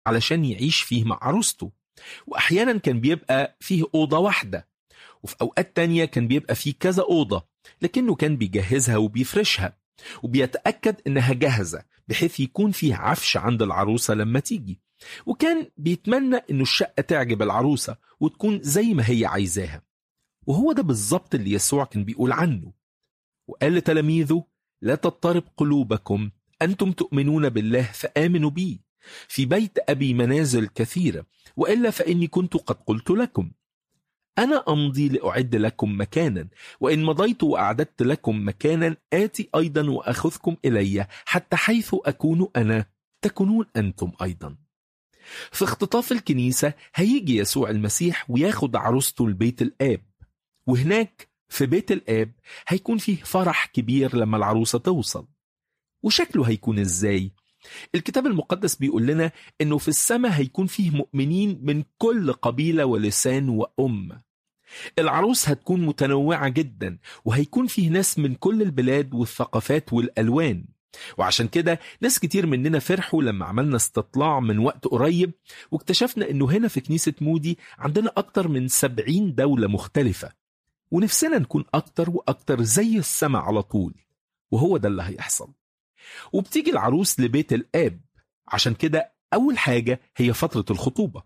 علشان يعيش فيه مع عروسته وأحيانا كان بيبقى فيه أوضة واحدة وفي أوقات تانية كان بيبقى فيه كذا أوضة لكنه كان بيجهزها وبيفرشها وبيتأكد إنها جاهزة بحيث يكون فيه عفش عند العروسة لما تيجي وكان بيتمنى إنه الشقة تعجب العروسة وتكون زي ما هي عايزاها وهو ده بالظبط اللي يسوع كان بيقول عنه وقال لتلاميذه لا تضطرب قلوبكم أنتم تؤمنون بالله فآمنوا بي في بيت أبي منازل كثيرة وإلا فإني كنت قد قلت لكم أنا أمضي لأعد لكم مكانا وإن مضيت وأعددت لكم مكانا آتي أيضا وأخذكم إلي حتى حيث أكون أنا تكونون أنتم أيضا في اختطاف الكنيسة هيجي يسوع المسيح وياخد عروسته لبيت الآب وهناك في بيت الآب هيكون فيه فرح كبير لما العروسة توصل وشكله هيكون إزاي؟ الكتاب المقدس بيقول لنا انه في السماء هيكون فيه مؤمنين من كل قبيله ولسان وامه العروس هتكون متنوعه جدا وهيكون فيه ناس من كل البلاد والثقافات والالوان وعشان كده ناس كتير مننا فرحوا لما عملنا استطلاع من وقت قريب واكتشفنا انه هنا في كنيسة مودي عندنا اكتر من سبعين دولة مختلفة ونفسنا نكون اكتر واكتر زي السماء على طول وهو ده اللي هيحصل وبتيجي العروس لبيت الآب عشان كده أول حاجة هي فترة الخطوبة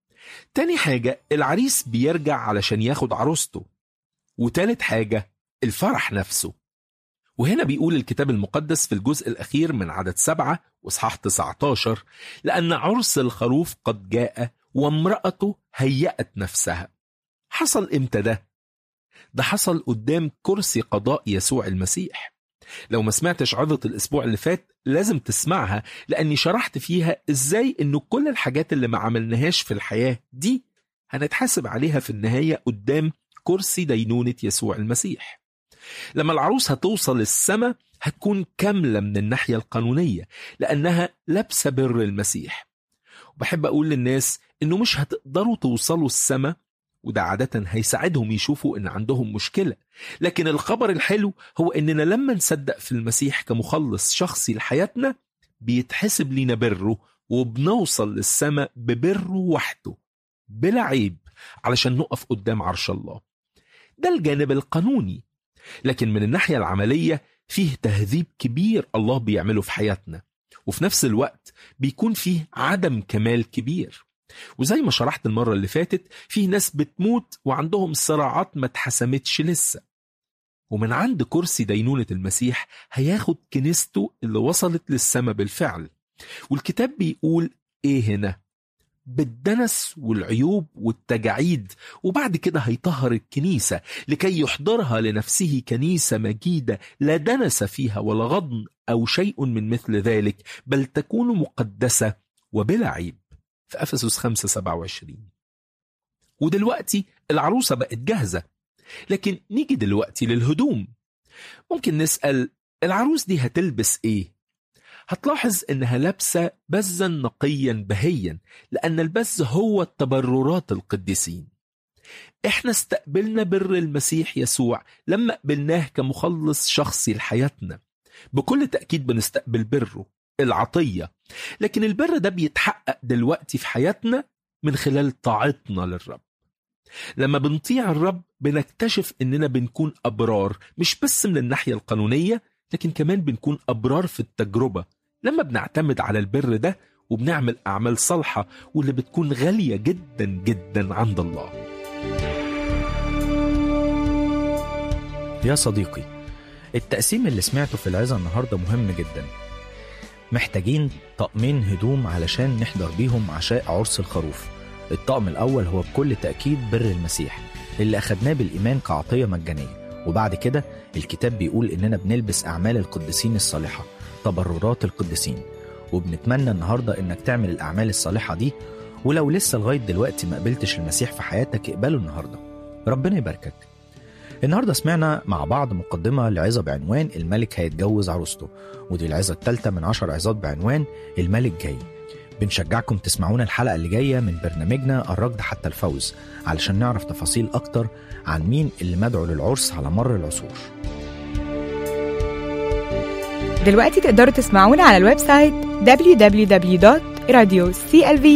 تاني حاجة العريس بيرجع علشان ياخد عروسته وتالت حاجة الفرح نفسه وهنا بيقول الكتاب المقدس في الجزء الأخير من عدد سبعة وإصحاح 19 لأن عرس الخروف قد جاء وامرأته هيأت نفسها حصل إمتى ده؟ ده حصل قدام كرسي قضاء يسوع المسيح لو ما سمعتش عظة الأسبوع اللي فات لازم تسمعها لأني شرحت فيها إزاي إنه كل الحاجات اللي ما عملناهاش في الحياة دي هنتحاسب عليها في النهاية قدام كرسي دينونة يسوع المسيح لما العروس هتوصل السماء هتكون كاملة من الناحية القانونية لأنها لابسة بر المسيح وبحب أقول للناس إنه مش هتقدروا توصلوا السماء وده عادة هيساعدهم يشوفوا إن عندهم مشكلة لكن الخبر الحلو هو إننا لما نصدق في المسيح كمخلص شخصي لحياتنا بيتحسب لينا بره وبنوصل للسماء ببره وحده بلا عيب علشان نقف قدام عرش الله ده الجانب القانوني لكن من الناحية العملية فيه تهذيب كبير الله بيعمله في حياتنا وفي نفس الوقت بيكون فيه عدم كمال كبير وزي ما شرحت المرة اللي فاتت في ناس بتموت وعندهم صراعات ما اتحسمتش لسه ومن عند كرسي دينونة المسيح هياخد كنيسته اللي وصلت للسماء بالفعل والكتاب بيقول ايه هنا بالدنس والعيوب والتجاعيد وبعد كده هيطهر الكنيسة لكي يحضرها لنفسه كنيسة مجيدة لا دنس فيها ولا غضن أو شيء من مثل ذلك بل تكون مقدسة وبلا عيب في أفسس 5 27 ودلوقتي العروسة بقت جاهزة لكن نيجي دلوقتي للهدوم ممكن نسأل العروس دي هتلبس ايه هتلاحظ انها لابسة بزا نقيا بهيا لان البز هو التبررات القديسين احنا استقبلنا بر المسيح يسوع لما قبلناه كمخلص شخصي لحياتنا بكل تأكيد بنستقبل بره العطية لكن البر ده بيتحقق دلوقتي في حياتنا من خلال طاعتنا للرب لما بنطيع الرب بنكتشف اننا بنكون ابرار مش بس من الناحيه القانونيه لكن كمان بنكون ابرار في التجربه لما بنعتمد على البر ده وبنعمل اعمال صالحه واللي بتكون غاليه جدا جدا عند الله يا صديقي التقسيم اللي سمعته في العظة النهاردة مهم جدا محتاجين طقمين هدوم علشان نحضر بيهم عشاء عرس الخروف الطقم الأول هو بكل تأكيد بر المسيح اللي أخدناه بالإيمان كعطية مجانية وبعد كده الكتاب بيقول إننا بنلبس أعمال القديسين الصالحة تبررات القديسين وبنتمنى النهاردة إنك تعمل الأعمال الصالحة دي ولو لسه لغاية دلوقتي ما قبلتش المسيح في حياتك اقبله النهاردة ربنا يباركك النهارده سمعنا مع بعض مقدمة لعظة بعنوان الملك هيتجوز عروسته ودي العظة الثالثة من عشر عظات بعنوان الملك جاي بنشجعكم تسمعونا الحلقة اللي جاية من برنامجنا الركض حتى الفوز علشان نعرف تفاصيل أكتر عن مين اللي مدعو للعرس على مر العصور دلوقتي تقدروا تسمعونا على الويب سايت www.awr.org راديو سي ال